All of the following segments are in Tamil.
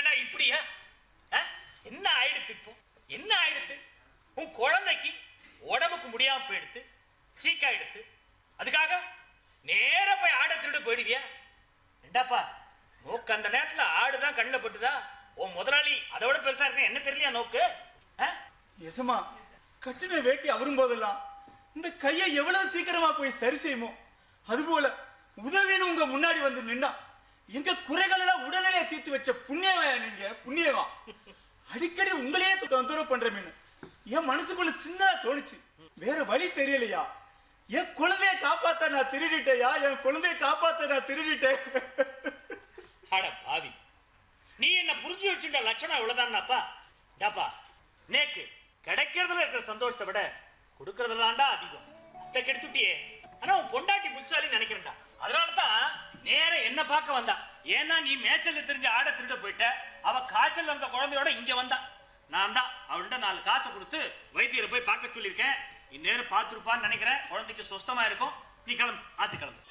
இல்லைன்னா இப்படியா ஆ? என்ன ஆயிடுத்து இப்போ என்ன ஆயிடுத்து உன் குழந்தைக்கு உடம்புக்கு முடியாம போயிடுத்து சீக்காயிடுத்து அதுக்காக நேர போய் ஆடை திருடு போயிடுவியா என்னடாப்பா நோக்கு அந்த நேரத்துல ஆடுதான் கண்ணில் பட்டுதா உன் முதலாளி அதை விட பெருசா இருக்கு என்ன தெரியலையா நோக்கு ஆ? எசமா கட்டின வேட்டி அவரும் போதெல்லாம் இந்த கையை எவ்வளவு சீக்கிரமா போய் சரி செய்யுமோ அதுபோல உதவின்னு உங்க முன்னாடி வந்து நின்னா எங்க குறைகள் எல்லாம் உடனடியா தீர்த்து வச்ச புண்ணியவா நீங்க புண்ணியவா அடிக்கடி உங்களையே தொந்தரவு பண்றமேனு என் மனசுக்குள்ள சின்னதா தோணுச்சு வேற வழி தெரியலையா என் குழந்தைய காப்பாத்த நான் திருடிட்டேயா என் குழந்தைய காப்பாத்த நான் திருடிட்டேன் அட பாவி நீ என்ன புரிஞ்சு வச்சுட்ட லட்சணம் இவ்வளவுதான்னாப்பா டாப்பா நேக்கு கிடைக்கிறதுல இருக்கிற சந்தோஷத்தை விட கொடுக்கறதுலாம்டா அதிகம் அத்தை கெடுத்துட்டியே ஆனா உன் பொண்டாட்டி புட்சாலி நினைக்கிறேன்டா அதனால தான் நேர என்ன பார்க்க வந்தா ஏன்னா நீ மேய்ச்சல்ல தெரிஞ்ச ஆட திருட போயிட்ட அவ காய்ச்சல் இருந்த குழந்தையோட இங்க வந்தா நான் தான் அவள்கிட்ட நாலு காசை கொடுத்து வைத்தியரை போய் பார்க்க சொல்லியிருக்கேன் இந்நேரம் பார்த்துருப்பான்னு நினைக்கிறேன் குழந்தைக்கு சுஸ்தமா இருக்கும் நீ கிளம்பு ஆத்து கிளம்பு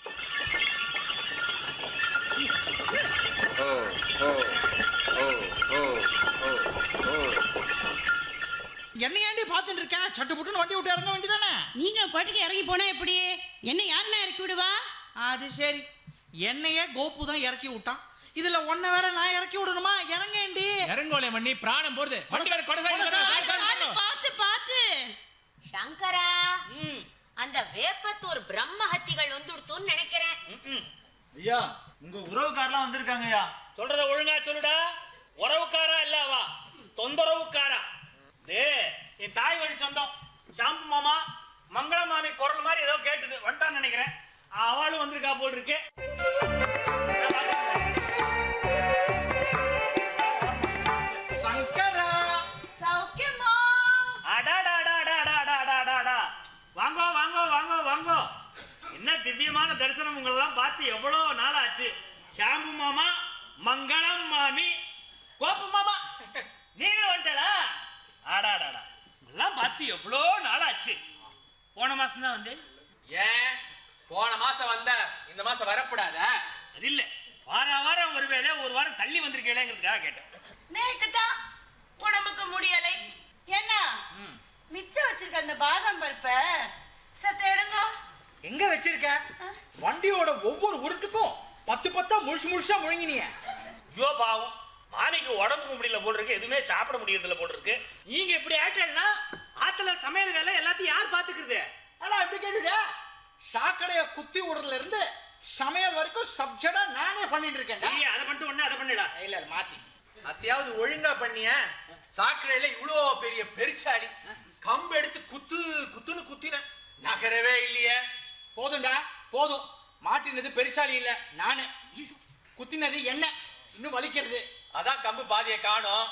ஓ ஓ ஓ ஓ ஓ ஓ என்ன ஏண்டி பார்த்துட்டு இருக்க சட்டு புட்டுன்னு வண்டி விட்டு இறங்க வேண்டியதானே நீங்க பாட்டுக்கு இறங்கி போனா எப்படி என்ன யாருன்னா இறக்கி விடுவா அது சரி என்னையே கோப்பு தான் இறக்கி விட்டான் இதுல ஒன்ன வேற நான் இறக்கி விடணுமா இறங்கேண்டி இறங்கோலே மண்ணி பிராணம் போறது வண்டிக்கார கொடை கொடை சாய், பாத்து, பாத்து பாத்து சங்கரா ம் அந்த வேப்பத்தூர் பிரம்ம ஹத்திகள் வந்துடுத்துன்னு நினைக்கிறேன் ம் ஐயா உங்க உறவுக்காரெல்லாம் வந்திருக்காங்க ஐயா சொல்றத ஒழுங்கா சொல்லுடா உறவுக்காரா இல்லவா தொந்தரவுக்காரா டே என் தாய் வழி சொந்தம் ஷாம்பு மாமா மங்கள மாமி குரல் மாதிரி ஏதோ கேட்டுது வந்துட்டான்னு நினைக்கிறேன் அவளும் வந்திருக்கா போல் இருக்கு சங்கரா சௌக்கியமா அடாடாடாடாடாடாடாடா. வாங்கோ வாங்கோ வாங்கோ வாங்கோ என்ன திவ்யமான தரிசனம் உங்களெல்லாம் பார்த்து எவ்வளோ நாள் ஆச்சு ஷாம்பு மாமா மங்களம் மாமி கோப்பு மாமா நீங்க வந்துட்டா ஆடாடாடா எல்லாம் பார்த்து எவ்வளோ நாள் ஆச்சு போன மாசம் தான் வந்து ஏன் போன மாசம் வந்த இந்த மாசம் வரக்கூடாத அது இல்ல வார வாரம் ஒருவேளை ஒரு வாரம் தள்ளி வந்திருக்கீங்களேங்கிறதுக்காக கேட்டேன் நேக்கு தான் உடம்புக்கு முடியலை என்ன மிச்சம் வச்சிருக்க அந்த பாதாம் பருப்ப சத்த எடுங்க எங்க வச்சிருக்க வண்டியோட ஒவ்வொரு உருட்டுக்கும் பத்து பத்தா முழுசு முழுசா முழுங்கினிய ஐயோ பாவம் மாமிக்கு உடம்புக்கு முடியல போல் இருக்கு எதுவுமே சாப்பிட முடியறதில்ல போல் இருக்கு நீங்க இப்படி ஆயிட்டா ஆத்துல சமையல் வேலை எல்லாத்தையும் யார் பாத்துக்கிறது ஆனா எப்படி கேட்டுட சாக்கடைய குத்தி விடுறதுல இருந்து சமையல் வரைக்கும் சப்ஜெக்டா நானே பண்ணிட்டு இருக்கேன் இல்லையே அதை பண்ணிட்டு ஒண்ணு அதை பண்ணிடா இல்ல இல்ல, மாத்தி அத்தையாவது ஒழுங்கா பண்ணிய சாக்கடையில இவ்வளோ பெரிய பெருச்சாளி கம்பு எடுத்து குத்து குத்துன்னு குத்தின நகரவே இல்லையே போதும்டா போதும் மாட்டினது பெருசாலி இல்ல நானு குத்தினது என்ன இன்னும் வலிக்கிறது அதான் கம்பு பாதியை காணோம்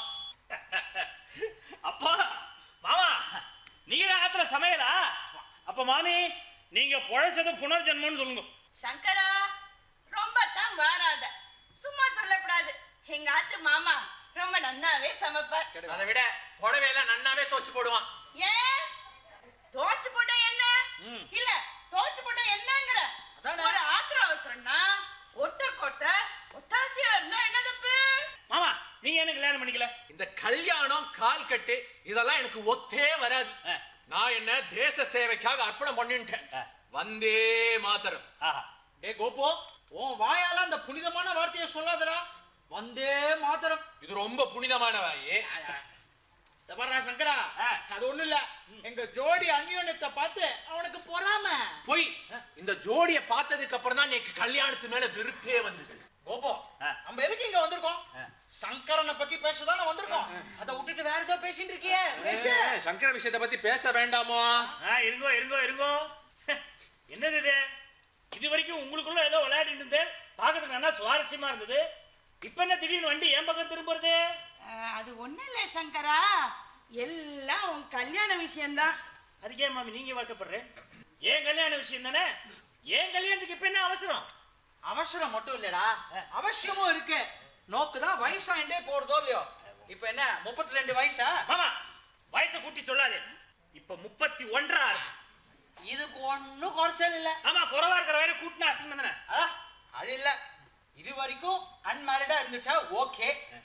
அப்பா மாமா நீங்க தான் ஆத்துல சமையலா அப்ப மாமி நீங்க பொழைச்சது புனர்ஜென்மம்னு சொல்லுங்க சங்கரா ரொம்ப தான் வாராத சும்மா சொல்லக்கூடாது எங்க ஆத்து மாமா ரொம்ப நன்னாவே சமைப்பார் அதை விட புடவையெல்லாம் நன்னாவே தோச்சு போடுவான் ஏன் தோச்சு போட்டா என்ன இல்ல தோச்சு போட்டா என்னங்கிற அதானே. ஒரு ஆத்திர அவசரம்னா ஒட்ட கொட்ட ஒத்தாசியா இருந்தா என்ன தப்பு மாமா நீங்க என்ன கல்யாணம் பண்ணிக்கல இந்த கல்யாணம் கால் கட்டு இதெல்லாம் எனக்கு ஒத்தே வராது ஆ. நான் என்ன தேச சேவைக்காக அர்ப்பணம் பண்ணிட்டேன் ஆ. வந்தே மாத்தரம் ஆஹா டே கோபு உன் வாயால அந்த புனிதமான வார்த்தையை சொல்லாதடா வந்தே மாத்திரம் இது ரொம்ப புனிதமான வாயே இத பாருடா சங்கரா ஆ. அது ஒண்ணு இல்ல எங்க ஜோடி அந்யோன்யத்தை பார்த்து அவனுக்கு பொறாம போய் இந்த ஜோடிய பார்த்ததுக்கு அப்புறம் தான் எனக்கு கல்யாணத்து மேல வெறுப்பே வந்தது கோபோ ஆ. நம்ம எதுக்கு இங்க வந்திருக்கோம் ஆ. சங்கரனை பத்தி பேசதானே வந்திருக்கோம் அதை விட்டுட்டு வேற ஏதோ பேசிட்டு இருக்கியே பேசு சங்கர விஷயத்தை பத்தி பேச வேண்டாமோ ஆ இருங்கோ இருங்கோ இருங்கோ என்னது இது இது வரைக்கும் உங்களுக்குள்ள ஏதோ விளையாடிட்டு இருந்தேன் பார்க்கறதுக்கு நல்லா சுவாரஸ்யமா இருந்தது இப்ப என்ன திடீர்னு வண்டி என் பக்கம் திரும்புறது அஹ், அது ஒண்ணு இல்ல சங்கரா எல்லாம் உன் கல்யாண விஷயம்தான் அதுக்கே மாமி நீங்க வாக்கப்படுறேன் ஏன் கல்யாண விஷயம் தானே ஏன் கல்யாணத்துக்கு இப்ப என்ன அவசரம் அவசரம் மட்டும் இல்லடா அவசியமும் இருக்கு நோக்கு தான் வயசாயிண்டே போறதோ இல்லையோ இப்ப என்ன முப்பத்தி ரெண்டு வயசா மாமா வயசை கூட்டி சொல்லாதே இப்ப முப்பத்தி ஒன்றா இருக்கு இதுக்கு ஒண்ணும் குறைச்சல் இல்ல ஆமா குறவா இருக்கிற வரை கூட்டினா அசிங்கம் தானே அடா, அது இல்ல இது வரைக்கும் அன்மேரிடா இருந்துட்டா ஓகே